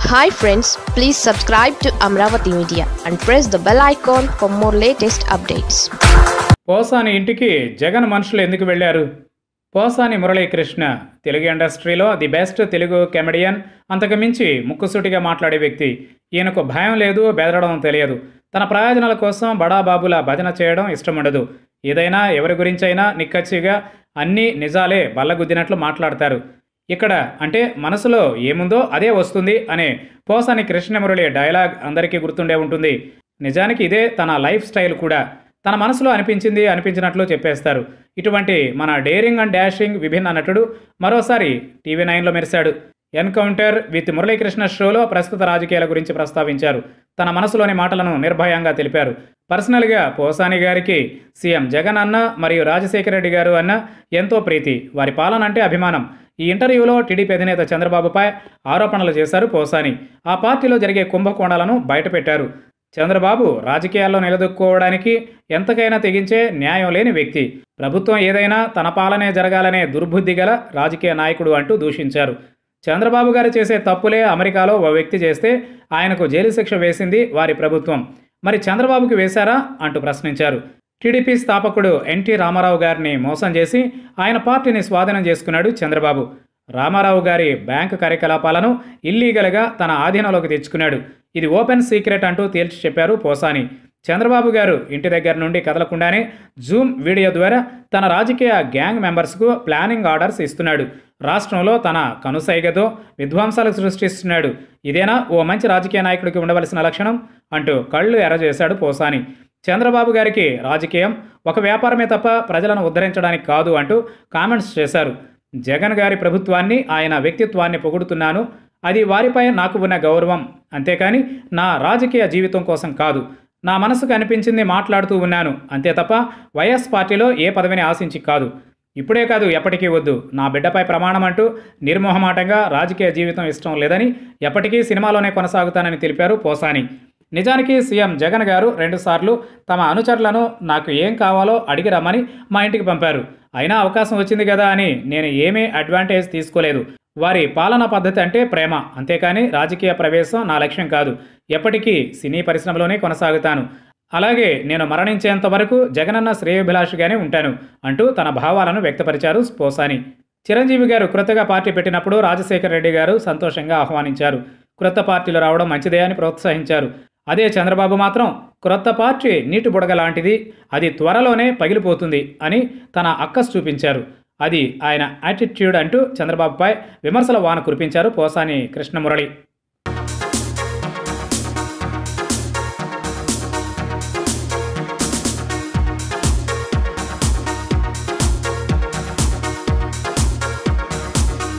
hi friends please subscribe to Amaravati media and press the bell icon for more latest updates Posani ఇంటికి జగన్ మనుషులు ఎందుకు వెళ్ళారు పోసాని మురళీకృష్ణ తెలుగు ఇండస్ట్రీలో ది బెస్ట్ తెలుగు కెమెడియన్ అంతకుమించి ముక్కుసూటిగా మాట్లాడే వ్యక్తి ఈయనకు భయం లేదు బెదరడం తెలియదు తన ప్రయోజనాల కోసం బడాబాబుల భజన చేయడం ఇష్టం ఉండదు ఏదైనా ఎవరి గురించైనా నిక్కచ్చిగా అన్నీ నిజాలే బల్లగుద్దినట్లు మాట్లాడతారు ఇక్కడ అంటే మనసులో ఏముందో అదే వస్తుంది అనే పోసాని కృష్ణమురళి డైలాగ్ అందరికీ గుర్తుండే ఉంటుంది నిజానికి ఇదే తన లైఫ్ స్టైల్ కూడా తన మనసులో అనిపించింది అనిపించినట్లు చెప్పేస్తారు ఇటువంటి మన డేరింగ్ అండ్ డాషింగ్ విభిన్న నటుడు మరోసారి టీవీ నైన్లో మెరిశాడు ఎన్కౌంటర్ విత్ మురళీకృష్ణ షోలో ప్రస్తుత రాజకీయాల గురించి ప్రస్తావించారు తన మనసులోని మాటలను నిర్భయంగా తెలిపారు పర్సనల్గా పోసాని గారికి సీఎం జగన్ అన్న మరియు రాజశేఖర రెడ్డి గారు అన్న ఎంతో ప్రీతి వారి పాలన అంటే అభిమానం ఈ ఇంటర్వ్యూలో టీడీపీ అధినేత చంద్రబాబుపై ఆరోపణలు చేశారు పోసాని ఆ పార్టీలో జరిగే కుంభకోణాలను బయటపెట్టారు చంద్రబాబు రాజకీయాల్లో నిలదొక్కుకోవడానికి ఎంతకైనా తెగించే న్యాయం లేని వ్యక్తి ప్రభుత్వం ఏదైనా తన పాలనే జరగాలనే దుర్బుద్ధి గల రాజకీయ నాయకుడు అంటూ దూషించారు చంద్రబాబు గారు చేసే తప్పులే అమెరికాలో ఓ వ్యక్తి చేస్తే ఆయనకు జైలు శిక్ష వేసింది వారి ప్రభుత్వం మరి చంద్రబాబుకి వేశారా అంటూ ప్రశ్నించారు టీడీపీ స్థాపకుడు ఎన్టీ రామారావు గారిని మోసం చేసి ఆయన పార్టీని స్వాధీనం చేసుకున్నాడు చంద్రబాబు రామారావు గారి బ్యాంకు కార్యకలాపాలను ఇల్లీగల్గా తన ఆధీనంలోకి తెచ్చుకున్నాడు ఇది ఓపెన్ సీక్రెట్ అంటూ తేల్చి చెప్పారు పోసాని చంద్రబాబు గారు ఇంటి దగ్గర నుండి కదలకుండానే జూమ్ వీడియో ద్వారా తన రాజకీయ గ్యాంగ్ మెంబర్స్కు ప్లానింగ్ ఆర్డర్స్ ఇస్తున్నాడు రాష్ట్రంలో తన కనుసైగతో విధ్వంసాలు సృష్టిస్తున్నాడు ఇదేనా ఓ మంచి రాజకీయ నాయకుడికి ఉండవలసిన లక్షణం అంటూ కళ్ళు ఎర్రజేశాడు పోసాని చంద్రబాబు గారికి రాజకీయం ఒక వ్యాపారమే తప్ప ప్రజలను ఉద్ధరించడానికి కాదు అంటూ కామెంట్స్ చేశారు జగన్ గారి ప్రభుత్వాన్ని ఆయన వ్యక్తిత్వాన్ని పొగుడుతున్నాను అది వారిపై నాకు ఉన్న గౌరవం అంతేకాని నా రాజకీయ జీవితం కోసం కాదు నా మనసుకు అనిపించింది మాట్లాడుతూ ఉన్నాను అంతే తప్ప వైఎస్ పార్టీలో ఏ పదవిని ఆశించి కాదు ఇప్పుడే కాదు ఎప్పటికీ వద్దు నా బిడ్డపై ప్రమాణం అంటూ నిర్మోహమాటంగా రాజకీయ జీవితం ఇష్టం లేదని ఎప్పటికీ సినిమాలోనే కొనసాగుతానని తెలిపారు పోసాని నిజానికి సీఎం జగన్ గారు రెండుసార్లు తమ అనుచరులను నాకు ఏం కావాలో అడిగి రమ్మని మా ఇంటికి పంపారు అయినా అవకాశం వచ్చింది కదా అని నేను ఏమీ అడ్వాంటేజ్ తీసుకోలేదు వారి పాలనా పద్ధతి అంటే ప్రేమ అంతేకాని రాజకీయ ప్రవేశం నా లక్ష్యం కాదు ఎప్పటికీ సినీ పరిశ్రమలోనే కొనసాగుతాను అలాగే నేను మరణించేంత వరకు జగనన్న శ్రేయోభిలాషిగానే ఉంటాను అంటూ తన భావాలను వ్యక్తపరిచారు పోసాని చిరంజీవి గారు క్రొత్తగా పార్టీ పెట్టినప్పుడు రాజశేఖర రెడ్డి గారు సంతోషంగా ఆహ్వానించారు క్రొత్త పార్టీలు రావడం మంచిదే అని ప్రోత్సహించారు అదే చంద్రబాబు మాత్రం క్రొత్త పార్టీ నీటి బుడగ లాంటిది అది త్వరలోనే పగిలిపోతుంది అని తన అక్కస్ చూపించారు అది ఆయన యాటిట్యూడ్ అంటూ చంద్రబాబుపై విమర్శల వాన కురిపించారు పోసాని కృష్ణమురళి